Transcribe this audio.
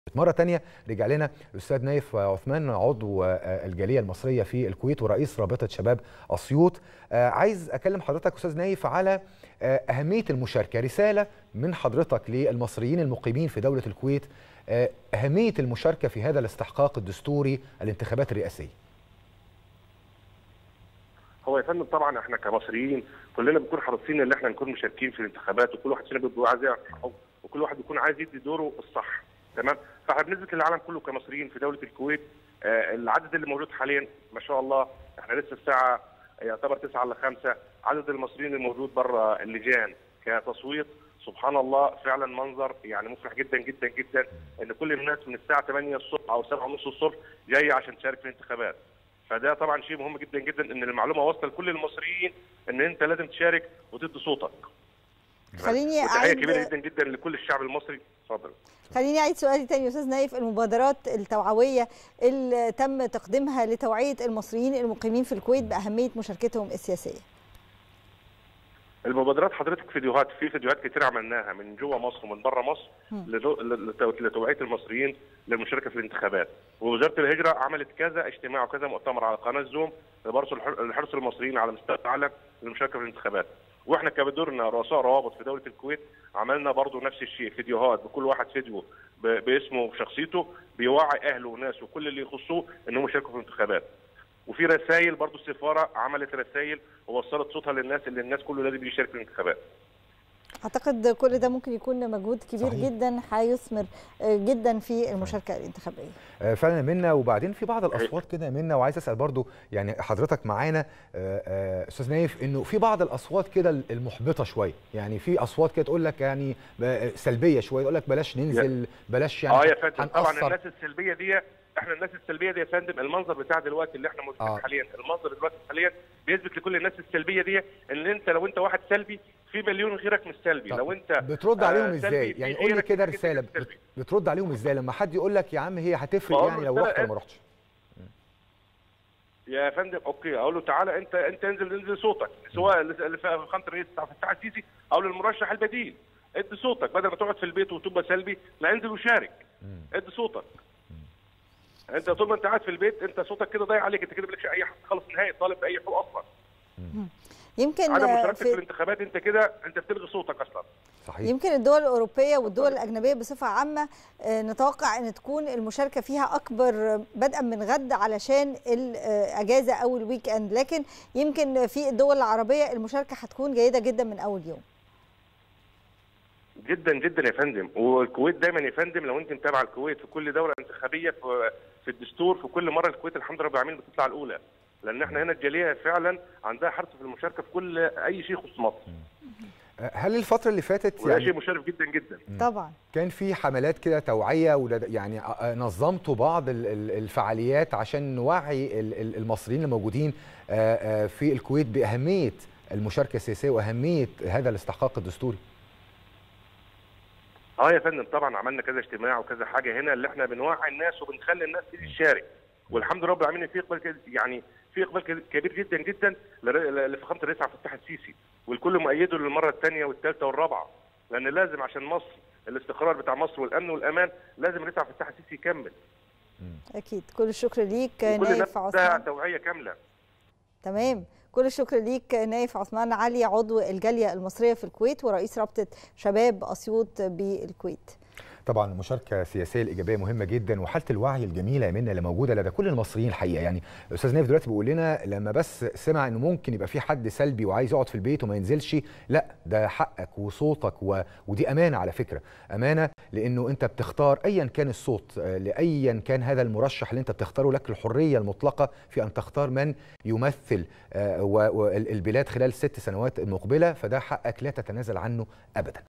مرة تانية رجع لنا الأستاذ نايف عثمان عضو الجالية المصرية في الكويت ورئيس رابطة شباب أسيوط عايز أكلم حضرتك أستاذ نايف على أهمية المشاركة رسالة من حضرتك للمصريين المقيمين في دولة الكويت أهمية المشاركة في هذا الاستحقاق الدستوري الانتخابات الرئاسية هو يا فندم طبعا احنا كمصريين كلنا بنكون حريصين ان احنا نكون مشاركين في الانتخابات وكل واحد فينا بيبقى عايز يعرف حقه وكل واحد بيكون عايز يدي دوره الصح تمام فاحنا بنثبت للعالم كله كمصريين في دوله الكويت آه العدد اللي موجود حاليا ما شاء الله احنا لسه الساعه يعتبر 9 الا 5 عدد المصريين الموجود بره اللجان كتصويت سبحان الله فعلا منظر يعني مفرح جدا جدا جدا ان كل الناس من الساعه 8 الصبح او 7 ونص الصبح جايه عشان تشارك في الانتخابات فده طبعا شيء مهم جدا جدا ان المعلومه واصله لكل المصريين ان انت لازم تشارك وتدي صوتك خليني اعيد كبيره جدا جدا لكل الشعب المصري اتفضل خليني اعيد سؤالي تاني يا استاذ نايف المبادرات التوعويه اللي تم تقديمها لتوعيه المصريين المقيمين في الكويت باهميه مشاركتهم السياسيه المبادرات حضرتك فيديوهات في فيديوهات كتير عملناها من جوه مصر ومن بره مصر لتوعيه المصريين للمشاركه في الانتخابات ووزاره الهجره عملت كذا اجتماع وكذا مؤتمر على قناه زوم لبرص الحرص المصريين على مستوى اعلى للمشاركه في الانتخابات واحنا كبدورنا رؤساء روابط في دوله الكويت عملنا برضو نفس الشيء فيديوهات بكل واحد فيديو باسمه وشخصيته بيوعي اهله وناسه وكل اللي يخصوه انهم يشاركوا في الانتخابات وفي رسائل برضو السفاره عملت رسائل ووصلت صوتها للناس اللي الناس كله لازم يشارك في الانتخابات اعتقد كل ده ممكن يكون مجهود كبير صحيح. جدا هيثمر جدا في المشاركه الانتخابيه فعلا منا وبعدين في بعض الاصوات كده منا وعايز اسال برضو يعني حضرتك معانا استاذ نايف انه في بعض الاصوات كده المحبطه شويه يعني في اصوات كده تقول لك يعني سلبيه شويه يقول لك بلاش ننزل بلاش يعني اه يا فندم طبعا الناس السلبيه دي احنا الناس السلبيه دي يا فندم المنظر بتاع دلوقتي اللي احنا موجودين آه. حاليا المنظر دلوقتي حاليا بيثبت لكل الناس السلبيه دي ان انت لو انت واحد سلبي في مليون غيرك مش سلبي لو انت بترد عليهم آه ازاي يعني قول لي كده رساله بترد عليهم ازاي لما حد يقول لك يا عم هي هتفرق يعني لو رحت ولا ما رحتش يا فندم اوكي اقول له تعالى انت انت انزل انزل صوتك سواء اللي في خانه الرئيس بتاع فتح السيسي او للمرشح البديل ادي صوتك بدل ما تقعد في البيت وتبقى سلبي لا انزل وشارك ادي صوتك انت طول ما انت قاعد في البيت انت صوتك كده ضايع عليك انت كده مالكش اي حق خالص نهائي طالب باي حقوق اصلا يمكن عدم مشاركتك في... في الانتخابات انت كده انت بتلغي صوتك اصلا صحيح. يمكن الدول الاوروبيه والدول الاجنبيه بصفه عامه نتوقع ان تكون المشاركه فيها اكبر بدءا من غد علشان الاجازه او الويك اند لكن يمكن في الدول العربيه المشاركه هتكون جيده جدا من اول يوم جدا جدا يا فندم والكويت دايما يا فندم لو انت متابع الكويت في كل دوله انتخابيه في في الدستور في كل مره الكويت الحمد لله رب العالمين بتطلع الاولى لان احنا هنا الجاليه فعلا عندها حرص في المشاركه في كل اي شيء يخص مصر هل الفترة اللي فاتت يعني شيء مشرف جدا جدا طبعا كان في حملات كده توعية يعني نظمتوا بعض الفعاليات عشان نوعي المصريين الموجودين في الكويت بأهمية المشاركة السياسية وأهمية هذا الاستحقاق الدستوري اه يا فندم طبعا عملنا كذا اجتماع وكذا حاجه هنا اللي احنا بنوعي الناس وبنخلي الناس تيجي تشارك والحمد لله رب العالمين في اقبال يعني في اقبال كبير جدا جدا لفخامه الرئيس عبد الفتاح السيسي والكل مؤيده للمره الثانيه والثالثه والرابعه لان لازم عشان مصر الاستقرار بتاع مصر والامن والامان لازم الرئيس عبد الفتاح السيسي يكمل اكيد كل الشكر ليك نايف عثمان توعيه كامله تمام كل الشكر ليك نايف عثمان علي عضو الجاليه المصريه في الكويت ورئيس رابطه شباب اسيوط بالكويت طبعا المشاركه السياسيه الايجابيه مهمه جدا وحاله الوعي الجميله يا منى اللي موجوده لدى كل المصريين الحقيقه يعني الاستاذ نايف دلوقتي بيقول لنا لما بس سمع انه ممكن يبقى في حد سلبي وعايز يقعد في البيت وما ينزلش لا ده حقك وصوتك و... ودي امانه على فكره امانه لانه انت بتختار ايا كان الصوت لايا كان هذا المرشح اللي انت بتختاره لك الحريه المطلقه في ان تختار من يمثل البلاد خلال الست سنوات المقبله فده حقك لا تتنازل عنه ابدا